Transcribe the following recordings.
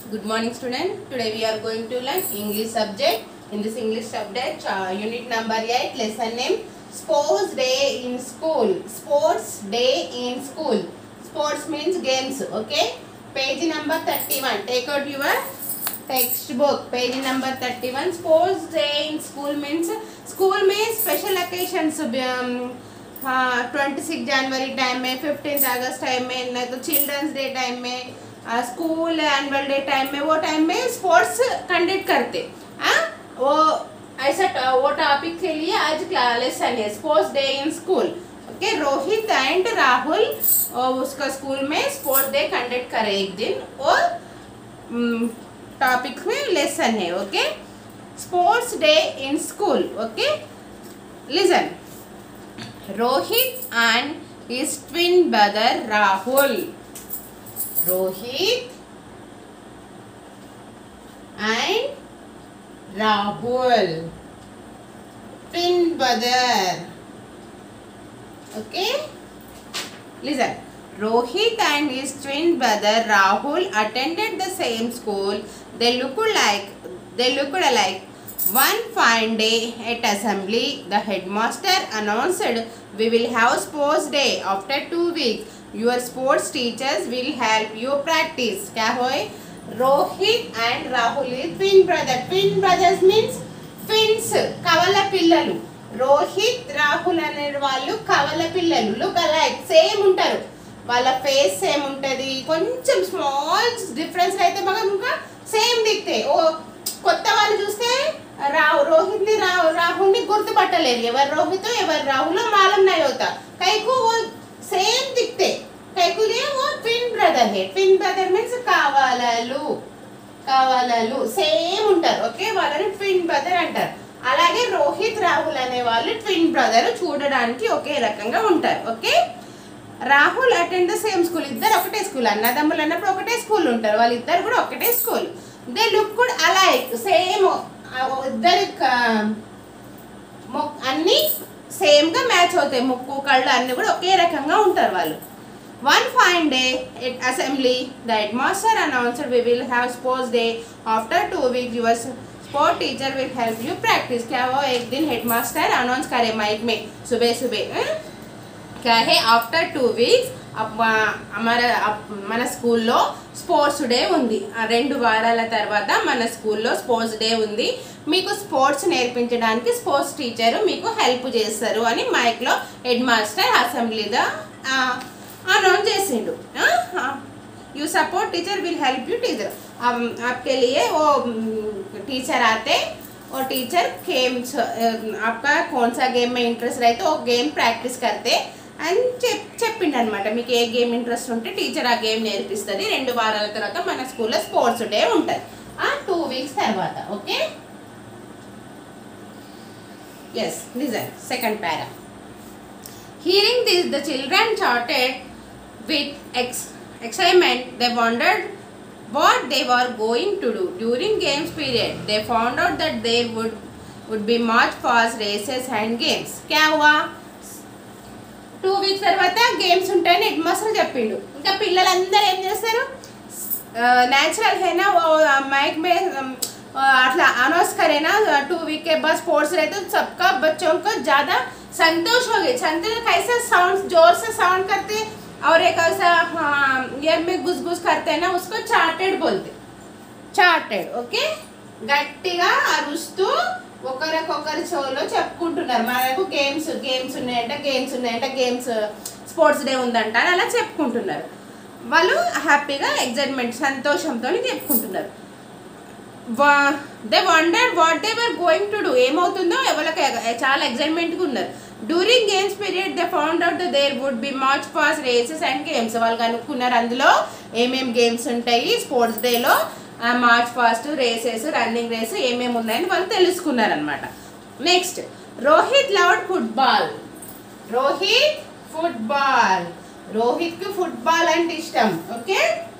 Good morning student. Today we are going to learn English subject. In this English subject, uh, unit number 8, lesson name Sports Day in School. Sports Day in School. Sports means games, okay? Page number 31. Take out your textbook. Page number 31. Sports Day in School means school में special occasions um, twenty six जनवरी time में fifteen अगस्त time में नहीं तो children's day time में school annual day time में वो टाइम में स्पोर्ट्स कंडक्ट करते हाँ वो ऐसा ट- वो टॉपिक के लिए आज लेसन है sports day in school okay Rohit and Rahul और उसका स्कूल में स्पोर्ट्स डे कंडक्ट करे एक दिन और टॉपिक में लेसन है okay sports day in school okay listen Rohit and his twin brother Rahul. Rohit and Rahul. Twin brother. Okay? Listen. Rohit and his twin brother Rahul attended the same school. They look like they looked alike. One fine day at assembly, the headmaster announced, "We will have sports day after two weeks. Your sports teachers will help you practice." क्या होए? Rohit and Rahul is twin brother. Twin brothers means twins. కవల పిల్లలు. రోహిత్ రాహుల్ అనే వాళ్ళు కవల పిల్లలు look alike same ఉంటారు వాళ్ళ ఫేస్ సేమ్ ఉంటుంది కొంచెం స్మాల్ డిఫరెన్స్ అయితే మాకు ఇంకా సేమ్ దిక్తే ఓ కొత్త వాళ్ళు చూస్తే రాహు రోహిత్ని రాహు రాహుల్ని గుర్తుపట్టలేరు ఎవరు రోహిత్ ఎవరు రాహుల్ మాలం నయోత కైకు ఓ సేమ్ దిక్తే కైకు ఓ ట్విన్ బ్రదర్ హే ట్విన్ బ్రదర్ మీన్స్ కావాలలు కావాలలు సేమ్ ఉంటారు ఓకే వాళ్ళని ట్విన్ బ్రదర్ అంటారు అలాగే రోహిత్ రాహుల్ అనే వాళ్ళు ట్విన్ బ్రదర్ చూడడానికి ఒకే రకంగా ఉంటారు okay Rahul attend the same school ఇద్దరు ఒకటే స్కూల్ అన్నదమ్ములు అన్నప్పుడు ఒకటే స్కూల్ ఉంటారు వాళ్ళు ఇద్దరు కూడా ఒకటే స్కూల్ దే లుక్ కూడా అలైక్ సేమ్ ఇద్దరు క- మొ- అన్ని సేమ్ గా మ్యాచ్ అవుతాయి ముక్కు కళ్ళు అన్ని కూడా ఒకే రకంగా ఉంటారు వాళ్ళు one fine day at assembly the head master announced we will have sports day after two week your sport teacher will help you practice क्या वो एक दिन हेडमास्टर अनाउंस करे माइक में सुबह सुबह हं? क्या है आफ्टर టూ వీక్స్ మన అప్- మన స్కూల్లో స్పోర్ట్స్ డే ఉంది ఆ రెండు వారాల తర్వాత మన స్కూల్లో స్పోర్ట్స్ డే ఉంది మీకు స్పోర్ట్స్ నేర్పించడానికి స్పోర్ట్స్ టీచర్ మీకు హెల్ప్ చేస్తారు అని మైక్లో హెడ్ మాస్టర్ అసెంబ్లీగా అనౌన్స్ చేసిండు you support teacher will help you teacher आपके लिए वो टीचर आते और टीचर गेम्स आपका कौन सा गेम में इंटरेस्ट रहे तो वो गेम ప్రాక్టీస్ करते అని చెప్ చెప్పిండు అనమాట మీకు ఏ గేమ్ ఇంట్రెస్ట్ ఉంటే టీచర్ ఆ గేమ్ నేర్పిస్తుంది రెండు వారాల తర్వాత మన స్కూల్లో స్పోర్ట్స్ డే ఉంటుంది ఆ టూ వీక్స్ తర్వాత okay yes listen second para Hearing this, the children shouted with ex- excitement. They wondered what they were going to do. During games period, they found out that there would would be march past races and games. क्या हुआ two weeks తర్వాత games ఉంటాయని head master చెప్పిండు ఇంకా పిల్లలందరూ ఏం చేస్తారు natural है ना वो माइक में अम, अ, अట్లా अनाउंस करे ना टू वीक के बाद स्पोर्ट्स रहे तो सबका बच्चों को ज़्यादा संतोष हो गए संतोष कैसे साउंड जोर से साउंड करते और एक ऐसा हाँ ईयर में घुस घुस करते हैं ना उसको चार्टेड बोलते చార్టెడ్ ఓకే గట్టిగా అరుస్తూ ఒకరికొకరి షోలో చెప్పుకుంటున్నారు మనకు గేమ్స్ గేమ్స్ ఉన్నాయంట గేమ్స్ ఉన్నాయంట గేమ్స్ స్పోర్ట్స్ డే ఉందంట అని అలా చెప్పుకుంటున్నారు వాళ్ళు హ్యాపీగా ఎగ్జైట్మెంట్ సంతోషంతో చెప్పుకుంటున్నారు they wonder what they were going to do ఏమవుతుందో ఎవరికి చాలా ఎగ్జైట్మెంట్గా ఉన్నారు during games period they found out there would be march past races and games వాళ్ళు కనుక్కున్నారు అందులో ఏమేమి గేమ్స్ ఉంటాయి స్పోర్ట్స్ డేలో march fast races running race ఏమేమి ఉన్నాయని వాళ్ళు తెలుసుకున్నారనమాట next Rohit loved football Rohit football రోహిత్కి ఫుట్బాల్ అంటే ఇష్టం okay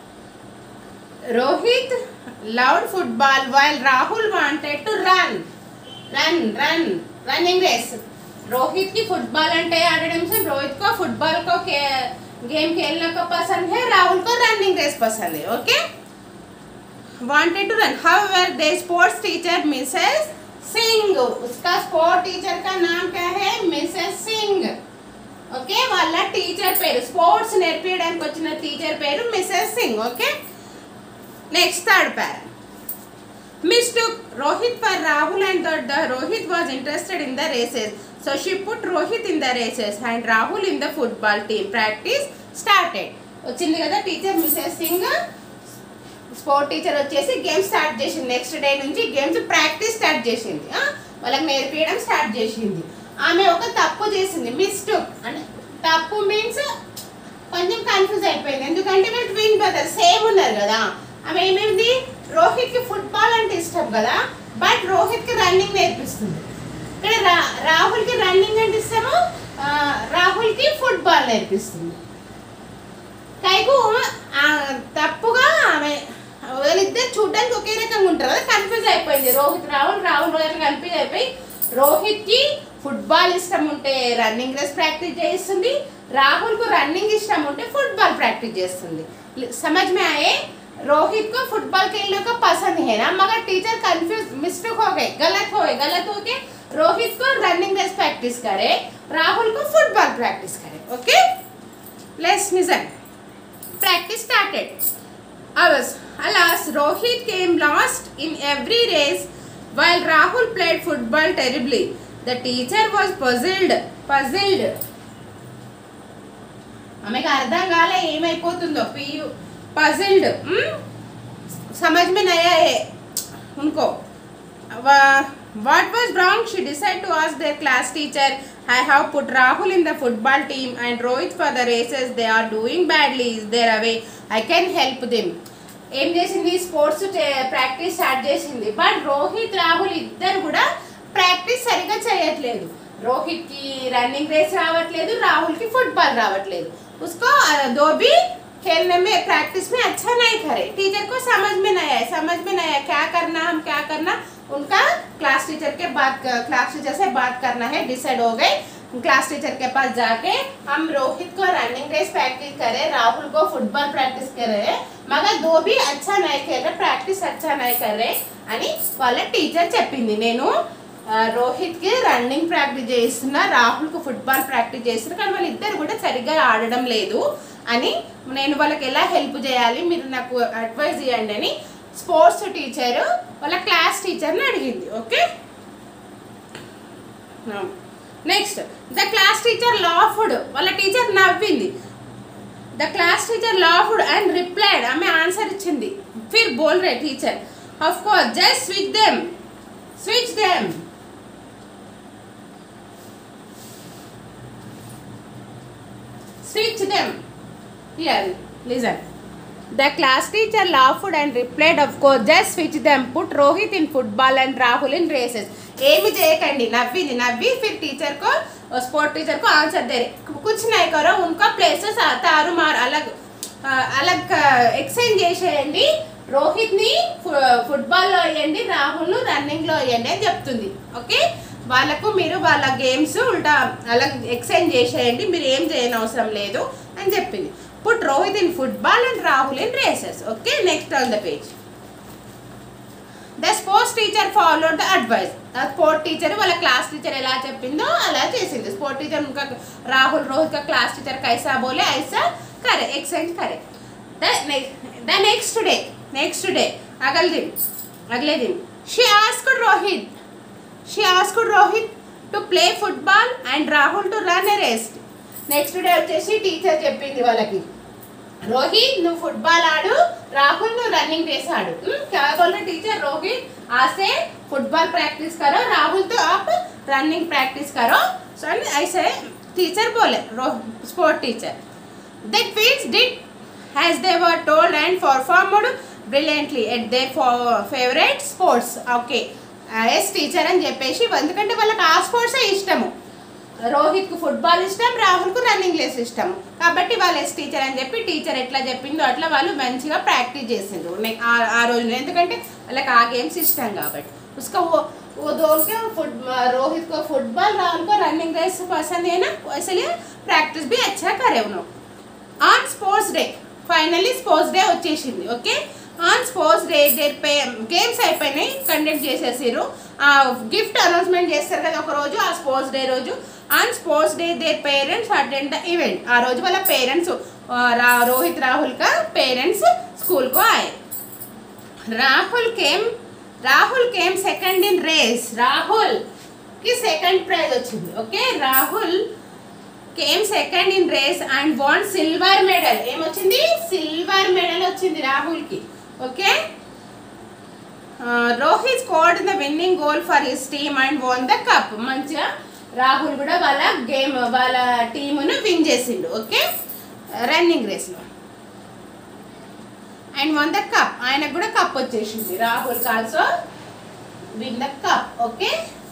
Rohit loved football while Rahul wanted to run run run running race Rohit की फुटबॉल अंटे आडడం से रोहित को फुटबॉल को गेम खेलने को पसंद है राहुल को रनिंग रेस पसंद है okay wanted to run however their sports teacher mrs singh उसका स्पोर्ट टीचर का नाम क्या है मिसेस సింగ్ ఓకే వాళ్ళ టీచర్ పేరు స్పోర్ట్స్ నేర్పించడానికి వచ్చిన టీచర్ పేరు mrs Singh okay next third para mistook Rohit for Rahul and that the Rohit was interested in the races. So she put Rohit in the races and Rahul in the football team. Practice started. వచ్చింది కదా teacher mrs Singh sport teacher వచ్చేసి games start చేసింది next day నుంచి games practice start చేసింది ఆ? వాళ్ళకి నేర్పించడం start చేసింది ఆమె ఒక తప్పు చేసింది మిస్టేక్ అంటే తప్పు మీన్స్ కొంచెం కన్ఫ్యూజ్ అయిపోయింది ఎందుకంటే వీళ్ళు ట్విన్ బ్రదర్ సేమ్ ఉన్నారు కదా ఆమె ఏమేమిది రోహిత్ కి ఫుట్బాల్ అంటే ఇష్టం కదా బట్ రోహిత్ కి రన్నింగ్ నేర్పిస్తుంది ఇక్కడ రా రాహుల్ కి రన్నింగ్ అంటే ఇష్టము ఆ, రాహుల్ కి ఫుట్బాల్ నేర్పిస్తుంది కైకు ఆ, తప్పుగా ఆమె వాళ్ళిద్దరు చూడడానికి ఒకే రకంగా ఉంటారు కదా కన్ఫ్యూజ్ అయిపోయింది రోహిత్ రాహుల్ రాహుల్ రోహిత్ కన్ఫ్యూజ్ అయిపోయి రోహిత్ కి ఫుట్బాల్ ఇష్టం ఉంటే రన్నింగ్ రేస్ ప్రాక్టీస్ చేస్తుంది రాహుల్ కు రన్నింగ్ ఇష్టం ఉంటే ఫుట్బాల్ ప్రాక్టీस చేస్తుంది समझ में आए रोहित को फुटबॉल खेलने को पसंद है ना मगर टीचर कंफ्यूज मिस्टेक हो गए गलत हो गए गलत हो के रोहित को रनिंग रेस प्रैक्टिस करे राहुल को फुटबॉल प्रैक्टिस करे okay let's listen practice started. Alas, alas, Rohit came last in every race while Rahul played football terribly. The teacher was puzzled. Puzzled. ఆమెకు అర్థం కాలే ఏమైపోతుందో పియు పజిల్డ్ समझ में नहीं आए उनको what was wrong she decided to ask their class teacher i have put rahul in the football team and rohit for the races they are doing badly is there a way i can help them ఏం చేసింది sports practice start చేసింది but Rohit Rahul ఇద్దరు కూడా practice సరిగా చేయట్లేదు రోహిత్ కి running race రావట్లేదు రాహుల్ కి ఫుట్బాల్ రావట్లేదు उसको अ, दो भी खेलने में प्रैक्टिस में अच्छा नहीं करे टीचर को समझ में नहीं आया समझ में नहीं आया क्या करना हम क्या करना उनका क्लास टीचर के बात क्लास टीचर से बात करना है डिसाइड हो गए क्लास टीचर के पास जाके हम रोहित को रनिंग रेस प्रैक्टिस करें राहुल को फुटबॉल प्रैक्टिस करें मगर दो भी अच्छा नहीं खेल रहे प्रैक्टिस अच्छा नहीं कर रहे అని వాళ్ళ టీచర్ చెప్పింది నేను ఆ, రోహిత్కి రన్నింగ్ ప్రాక్టీస్ చేస్తున్నా రాహుల్కి ఫుట్బాల్ ప్రాక్టీస్ చేస్తున్నా కానీ వాళ్ళు ఇద్దరు కూడా సరిగ్గా ఆడడం లేదు అని నేను వాళ్ళకి ఎలా హెల్ప్ చేయాలి మీరు నాకు అడ్వైజ్ చేయండి అని స్పోర్ట్స్ టీచర్ వాళ్ళ క్లాస్ టీచర్ని అడిగింది okay next the class teacher laughed వాళ్ళ టీచర్ నవ్వింది the class teacher laughed and replied ఆమె ఆన్సర్ ఇచ్చింది ఫిర్ బోల్ రే teacher of course just switch them switch them switch them. Here, listen. The class teacher laughed and replied, of course, just switch them. Put Rohit in football and Rahul in races. ఏమి చేయకండి నవ్వింది నవ్వి ఫిర్ teacher को sport teacher को answer दे रहे कुछ नहीं करो उनका प्लेसेस తారు మార్ अलग अलग ఎక్స్చేంజ్ చేసేయండి రోహిత్ ని ఫుట్బాల్ లో వేయండి రాహుల్ ను రన్నింగ్ లో వేయండి అని చెప్తుంది ఓకే వాళ్ళకు మీరు వాళ్ళ గేమ్స్ ఉల్టా అలా ఎక్స్చేంజ్ చేసేయండి మీరు ఏం చేయని అవసరం లేదు అని చెప్పింది put Rohit in football and Rahul in races okay next on the page the sports teacher followed the advice sport teacher వాళ్ళ క్లాస్ టీచర్ ఎలా చెప్పిందో అలా చేసింది స్పోర్ట్ టీచర్ ఇంకా రాహుల్ రోహిత్ का క్లాస్ టీచర్ कैसा बोले ऐसा करे एक्सचेंज करे the next day next day अगले दिन अगले दिन she asked Rohit she asked Rohit to play football and Rahul to run a race next day వచ్చేసి టీచర్ చెప్పింది వాళ్ళకి रोहित నువ్వు ఫుట్బాల్ ఆడు రాహుల్ నువ్వు రన్నింగ్ రేస్ ఆడు हम्म, क्या बोल रहे टीचर रोहित आज से फुटबॉल प्रैक्टिस करो राहुल तो आप रनिंग प्रैक्टिस करो सो ऐसे टीचर बोले sport teacher the twins did as they were told and performed brilliantly at their fo- favorite sports okay yes teacher అని చెప్పేసి ఎందుకంటే వాళ్ళకి ఆ స్పోర్ట్సే ఇష్టము రోహిత్కు ఫుట్బాల్ ఇష్టం రాహుల్కు రన్నింగ్ రేస్ ఇష్టం కాబట్టి వాళ్ళు ఎస్ టీచర్ అని చెప్పి టీచర్ ఎట్లా చెప్పిందో అట్లా వాళ్ళు మంచిగా ప్రాక్టీస్ చేసిండ్రు నె- ఆ- ఆ రోజు ఎందుకంటే వాళ్ళకి ఆ గేమ్స్ ఇష్టం కాబట్టి उसका वो वो दोनों के फुट रोहित को फुटबॉल राहुल को रनिंग रेस पसंद है ना इसलिए प्रैक्टिस भी अच्छा करे उन्होंने on sports day finally sports day వచ్చేసింది okay on sports day there పే గేమ్స్ అయిపోయినాయి కండక్ట్ చేసేసారు గిఫ్ట్ అనౌన్స్మెంట్ చేస్తారు కదా ఒక రోజు ఆ స్పోర్ట్స్ డే రోజు on sports day their parents attend the event ఆ రోజు వాళ్ళ పేరెంట్స్ రోహిత్ రాహుల్ కా పేరెంట్స్ స్కూల్ को आए Rahul came Rahul came second in race Rahul కి సెకండ్ ప్రైజ్ వచ్చింది okay Rahul came second in race and won silver medal ఏమొచ్చింది సిల్వర్ మెడల్ వచ్చింది రాహుల్ కి okay Rohit scored the winning goal for his team and won the cup మంచిగా రాహుల్ కూడా వాళ్ళ గేమ్ వాళ్ళ టీమును విన్ చేసిండు ఓకే రన్నింగ్ రేస్లో అండ్ వన్ ద కప్ ఆయనకు కూడా కప్ వచ్చేసింది Rahul also win the cup okay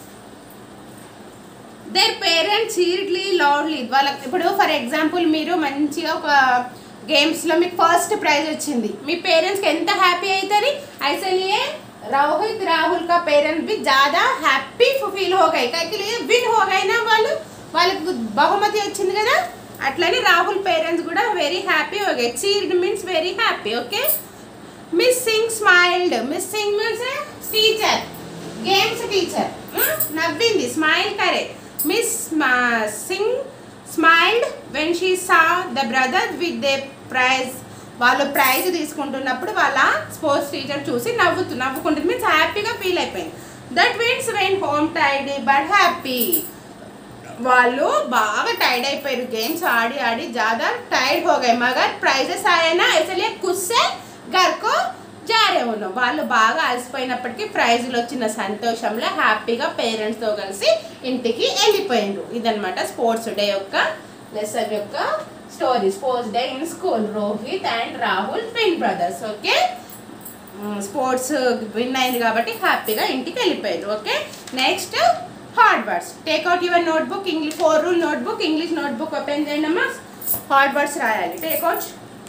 their parents cheerily loudly వాళ్ళకి ఇప్పుడు ఫర్ ఎగ్జాంపుల్ మీరు మంచిగా ఒక గేమ్స్లో మీకు ఫస్ట్ ప్రైజ్ వచ్చింది మీ పేరెంట్స్కి ఎంత హ్యాపీ అవుతుంది ऐसे रोहित राहुल का पेरेंट्स भी ज़्यादा హ్యాపీ ఫీల్ हो गए కాకి విన్ हो गए ना వాళ్ళు వాళ్ళకు బహుమతి వచ్చింది కదా అట్లనే రాహుల్ పేరెంట్స్ కూడా వెరీ హ్యాపీ हो गए cheered means very happy okay miss Singh smiled miss Singh means teacher games teacher నవ్వింది స్మైల్ కరే miss Singh smiled when she saw the brother with their prize వాళ్ళు ప్రైజ్ తీసుకుంటున్నప్పుడు వాళ్ళ స్పోర్ట్స్ టీచర్ చూసి నవ్వుతూ నవ్వుకుంటుంది మీన్స్ హ్యాపీగా ఫీల్ అయిపోయింది దట్ మీన్స్ వెన్ హోమ్ టైడీ బట్ హ్యాపీ వాళ్ళు బాగా టైర్డ్ అయిపోయారు గేమ్స్ ఆడి ఆడి ज़्यादा టైర్డ్ हो गए मगर ప్రైజెస్ ఆయేనా इसलिए खुद से घर को జారే ఉన్నాం వాళ్ళు బాగా అలసిపోయినప్పటికీ ప్రైజులు వచ్చిన సంతోషంలో హ్యాపీగా పేరెంట్స్తో కలిసి ఇంటికి వెళ్ళిపోయిండ్రు ఇదనమాట స్పోర్ట్స్ డే యొక్క లెసన్ యొక్క story sports day in school Rohit and Rahul twin brothers okay sports win అయింది కాబట్టి హ్యాపీగా ఇంటికి వెళ్ళిపోయారు okay next hard words take out your notebook English four rule notebook English notebook open చేయండి అమ్మా హార్డ్ వర్డ్స్ రాయాలి take out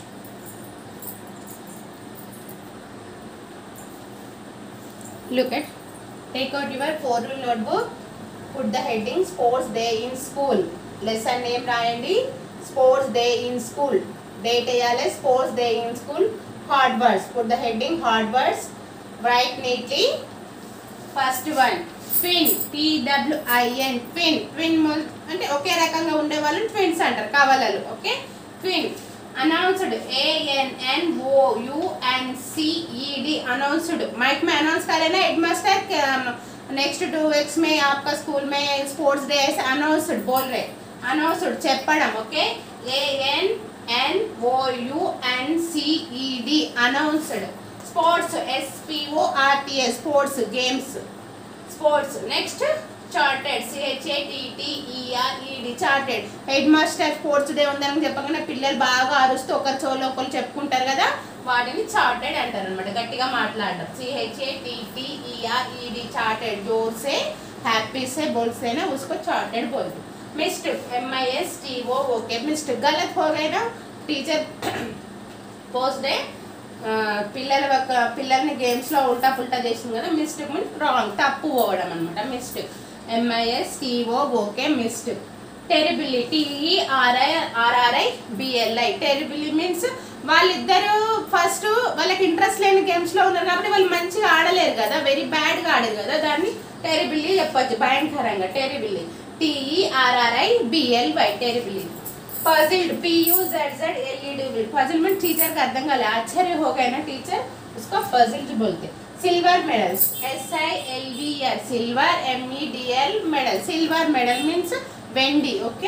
look at take out your four rule notebook put the heading sports day in school lesson name రాయండి sports day in school date వేయాలి sports day in school hard words put the heading hard words write neatly first one twin T W I N twin twin అంటే ఒకే రకంగా ఉండే వాళ్ళని twins అంటారు కవలలు okay twin announced A N N O U N C E D announced mic में announce करे ना हेडमास्टर नेक्स्ट टू वीक्स में आपका स्कूल में स्पोर्ट्स डे ऐसे अनाउंस्ड बोल रहे अनाउंस्ड చెప్పడం okay AN N oh यूएनसीईडी అనాउన్స్డ్ sports ఎస్పిఓఆర్టిఎస్ sports games sports next chartered సిహెచ్ఏటిటిఈఆర్ఈడి chartered head master sports day ఉందని చెప్పగానే పిల్లలు బాగా అరుస్తూ ఒకరి చోలో ఒకరు చెప్పుకుంటారు కదా వాటిని చార్టెడ్ అంటారు అనమాట గట్టిగా మాట్లాడడం సిహెచ్ఏటిటిఈఆర్ఈడి చార్టెడ్ जोर से हैप्पी से बोलते ना उसको चार्टेड बोलते mist M I S T O okay mist गलत हो गए ना टीचर పోస్ట్ డే పిల్లల ఒక పిల్లల్ని గేమ్స్లో ఉల్టా పుల్టా చేసింది కదా మిస్టేక్ మీన్స్ రాంగ్ తప్పు పోవడం అనమాట mistake M I S T O okay mistake terribly T E R I R R I B L I terribly means వాళ్ళిద్దరూ ఫస్ట్ వాళ్ళకి ఇంట్రెస్ట్ లేని గేమ్స్లో ఉన్నారు కాబట్టి వాళ్ళు మంచిగా ఆడలేరు కదా వెరీ బ్యాడ్గా ఆడారు కదా దాన్ని టెరిబిలి చెప్పొచ్చు భయంకరంగా terribly T E R R I B L Y terribly puzzled P U Z Z L E D puzzle में टीचर का अर्धं का आश्चर्य हो गए ना टीचर उसको पजिल्ड बोलते silver medal S I L V R silver M E D L medal silver medal means वेंडी okay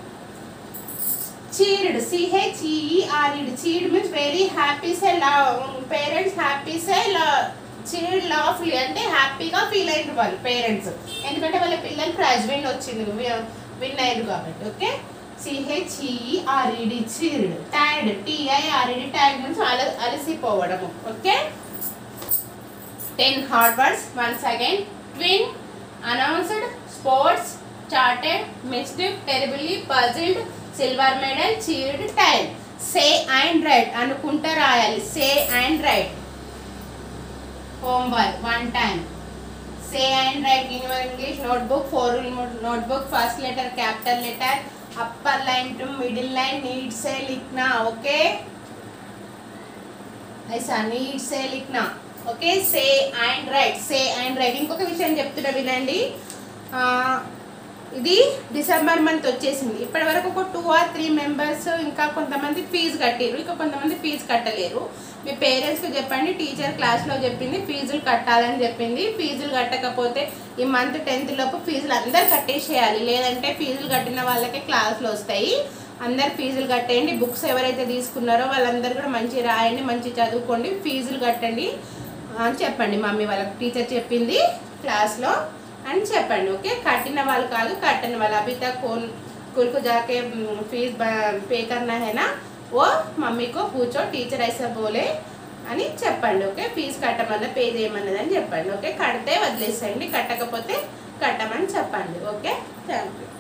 cheered c h e e r e d cheered means very happy say parents happy say cheered loudly అంటే హ్యాపీగా feel అయ్యారు వాళ్ళు parents ఎందుకంటే వాళ్ళ పిల్లలు prize win వచ్చింది win అయ్యారు కాబట్టి okay C H E R E D cheered tired T I R E D tired means అల అలసిపోవడము okay ten hard words once again twin announced sports chattered mistake terribly puzzled silver medal cheered tire say and write అనుకుంటా రాయాలి say and write homework one time say and write in your english notebook four rule mo- notebook first letter capital letter upper line to middle line need से लिखना okay ऐसा neat से लिखना okay say and write say and write ఇంకొక విషయం చెప్తున్నా వినండి ఆ, ఇది డిసెంబర్ మంత్ వచ్చేసింది ఇప్పటి వరకు ఒక టూ ఆర్ త్రీ మెంబర్స్ ఇంకా కొంతమంది ఫీజు కట్టారు ఇంకా కొంతమంది ఫీజు కట్టలేరు మీ పేరెంట్స్కి చెప్పండి టీచర్ క్లాస్లో చెప్పింది ఫీజులు కట్టాలని చెప్పింది ఫీజులు కట్టకపోతే ఈ మంత్ టెన్త్ లోపు ఫీజులు అందరు కట్టేసేయాలి లేదంటే ఫీజులు కట్టిన వాళ్ళకే క్లాసులు వస్తాయి అందరు ఫీజులు కట్టేయండి బుక్స్ ఎవరైతే తీసుకున్నారో వాళ్ళందరూ కూడా మంచి రాయండి మంచి చదువుకోండి ఫీజులు కట్టండి అని చెప్పండి మమ్మీ వాళ్ళకి టీచర్ చెప్పింది క్లాస్లో అని చెప్పండి ఓకే కట్టిన వాళ్ళు కాదు కట్టని వాళ్ళు అభి తक कौन स्कूल को जाके फीस पे करना है ना वो मम्मी को पूछो టీచర్ ऐसा बोले అని చెప్పండి ఓకే ఫీజు కట్టమన్నా పే చేయమన్నది అని చెప్పండి ఓకే కడితే వదిలేసేయండి కట్టకపోతే కట్టమని చెప్పండి ఓకే థ్యాంక్ యూ